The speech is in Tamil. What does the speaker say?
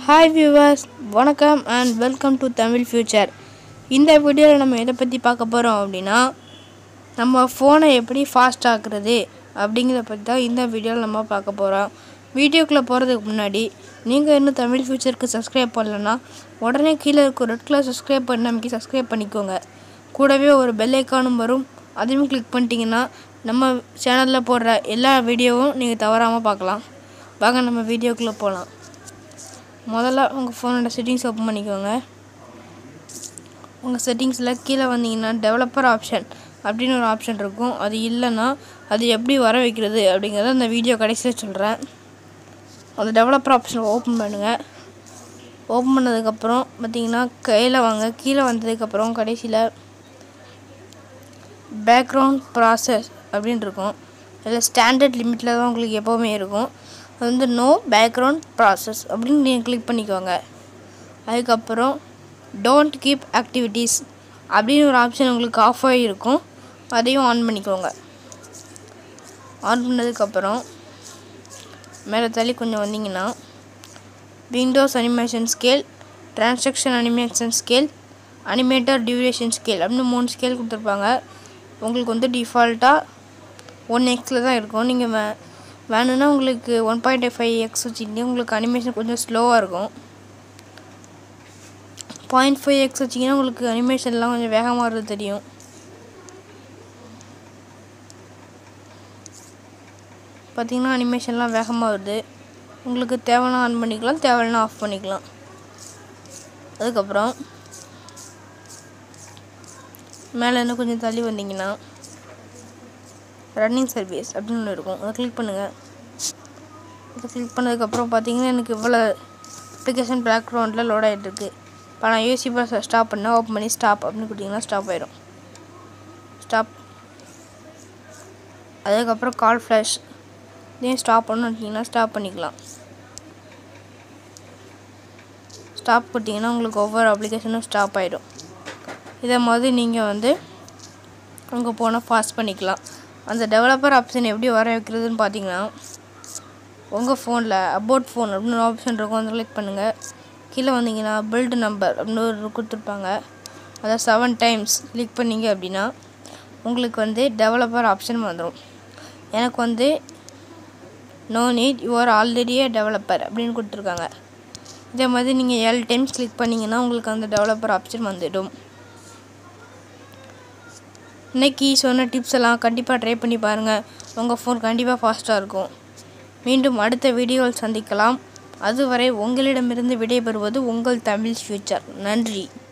ஹாய் வியூவர்ஸ் வணக்கம் and welcome to Tamil future இந்த வீடியோவில் நம்ம எதை பற்றி பார்க்க போகிறோம் அப்படின்னா நம்ம ஃபோனை எப்படி ஃபாஸ்ட் ஆக்குறது அப்படிங்கிறத பற்றி தான் இந்த வீடியோவில் நம்ம பார்க்க போகிறோம் வீடியோக்குள்ளே போகிறதுக்கு முன்னாடி நீங்கள் இன்னும் தமிழ் ஃபியூச்சருக்கு சப்ஸ்கிரைப் பண்ணலன்னா உடனே கீழே இருக்க ரெட் கலர் சப்ஸ்கிரைப் பண்ண நமக்கு சப்ஸ்கிரைப் பண்ணிக்கோங்க கூடவே ஒரு பெல் ஐக்கானும் வரும் அதையும் கிளிக் பண்ணிட்டீங்கன்னா நம்ம சேனலில் போடுற எல்லா வீடியோவும் நீங்கள் தவறாமல் பார்க்கலாம் வாங்க நம்ம வீடியோக்குள்ளே போகலாம் முதல்ல உங்கள் ஃபோனோட செட்டிங்ஸ் ஓப்பன் பண்ணிக்கோங்க உங்கள் செட்டிங்ஸில் கீழே வந்தீங்கன்னா டெவலப்பர் ஆப்ஷன் அப்படின்னு ஒரு ஆப்ஷன் இருக்கும் அது இல்லைன்னா அது எப்படி வர வைக்கிறது அப்படிங்கிறத அந்த வீடியோ கடைசியில் சொல்கிறேன் அந்த டெவலப்பர் ஆப்ஷன் ஓப்பன் பண்ணுங்கள் ஓப்பன் பண்ணதுக்கப்புறம் பார்த்தீங்கன்னா கையில் வாங்க கீழே வந்ததுக்கப்புறம் கடைசியில் பேக்ரவுண்ட் ப்ராசஸ் அப்படின்னு இருக்கும் இதில் ஸ்டாண்டர்ட் லிமிட்டில் தான் உங்களுக்கு எப்போவுமே இருக்கும் அது வந்து நோ பேக்ரவுண்ட் ப்ராசஸ் அப்படின்னு நீங்கள் கிளிக் பண்ணிக்கோங்க அதுக்கப்புறம் டோன்ட் கீப் ஆக்டிவிட்டீஸ் அப்படின்னு ஒரு ஆப்ஷன் உங்களுக்கு ஆஃப் ஆகி இருக்கும் அதையும் ஆன் பண்ணிக்கோங்க ஆன் பண்ணதுக்கப்புறம் மேலே தள்ளி கொஞ்சம் வந்தீங்கன்னா windows animation scale transition animation scale animator duration scale அப்படின்னு மூணு ஸ்கேல் கொடுத்துருப்பாங்க உங்களுக்கு வந்து டிஃபால்ட்டாக ஒன் எக்ஸில் தான் இருக்கும் நீங்கள் வே வேணும்னா உங்களுக்கு ஒன் பாயிண்ட் ஃபைவ் எக்ஸ் வச்சுக்கிட்டே உங்களுக்கு அனிமேஷன் கொஞ்சம் ஸ்லோவாக இருக்கும் பாயிண்ட் ஃபைவ் எக்ஸ் வச்சிங்கன்னா உங்களுக்கு அனிமேஷன்லாம் கொஞ்சம் வேகமாக வருது தெரியும் பார்த்தீங்கன்னா அனிமேஷன்லாம் வேகமாக வருது உங்களுக்கு தேவைன்னா ஆன் பண்ணிக்கலாம் தேவைன்னா ஆஃப் பண்ணிக்கலாம் அதுக்கப்புறம் மேலே இன்னும் கொஞ்சம் தள்ளி வந்தீங்கன்னா ரன்னிங் சர்வீஸ் அப்படின்னு ஒன்று இருக்கும் அதை கிளிக் பண்ணுங்கள் அதை கிளிக் பண்ணதுக்கப்புறம் பார்த்தீங்கன்னா எனக்கு இவ்வளோ அப்ளிகேஷன் பேக்ரவுண்டில் லோட் ஆகிட்டுருக்கு இப்போ நான் யூசி பஸ் ஸ்டாப் பண்ணால் ஓப்பன் பண்ணி ஸ்டாப் அப்படின்னு கொடுத்தீங்கன்னா ஸ்டாப் ஆயிடும் ஸ்டாப் அதுக்கப்புறம் கால் ஃப்ளாஷ் இதையும் ஸ்டாப் பண்ணணும் வச்சிங்கன்னா ஸ்டாப் பண்ணிக்கலாம் ஸ்டாப் கொடுத்தீங்கன்னா உங்களுக்கு ஒவ்வொரு அப்ளிகேஷனும் ஸ்டாப் ஆகிடும் இதை மாதிரி நீங்கள் வந்து உங்கள் ஃபோனை ஃபாஸ்ட் பண்ணிக்கலாம் அந்த டெவலப்பர் ஆப்ஷன் எப்படி வர வைக்கிறதுன்னு பார்த்தீங்கன்னா உங்கள் ஃபோனில் அபவுட் ஃபோன் அப்படின்னு ஒரு ஆப்ஷன் இருக்கும் அதை கிளிக் பண்ணுங்கள் கீழே வந்தீங்கன்னா பில்டு நம்பர் அப்படின்னு ஒரு கொடுத்துருப்பாங்க அதை செவன் டைம்ஸ் கிளிக் பண்ணீங்க அப்படின்னா உங்களுக்கு வந்து டெவலப்பர் ஆப்ஷன் வந்துடும் எனக்கு வந்து நோ நீட் யூஆர் ஆல்ரெடியே டெவலப்பர் அப்படின்னு கொடுத்துருக்காங்க இதே மாதிரி நீங்கள் ஏழு டைம்ஸ் கிளிக் பண்ணிங்கன்னா உங்களுக்கு அந்த டெவலப்பர் ஆப்ஷன் வந்துடும் இன்னைக்கு சொன்ன டிப்ஸ் எல்லாம் கண்டிப்பாக ட்ரை பண்ணி பாருங்கள் உங்கள் ஃபோன் கண்டிப்பாக ஃபாஸ்ட்டாக இருக்கும் மீண்டும் அடுத்த வீடியோவில் சந்திக்கலாம் அதுவரை உங்களிடமிருந்து விடைபெறுவது உங்கள் தமிழ் ஃபியூச்சர் நன்றி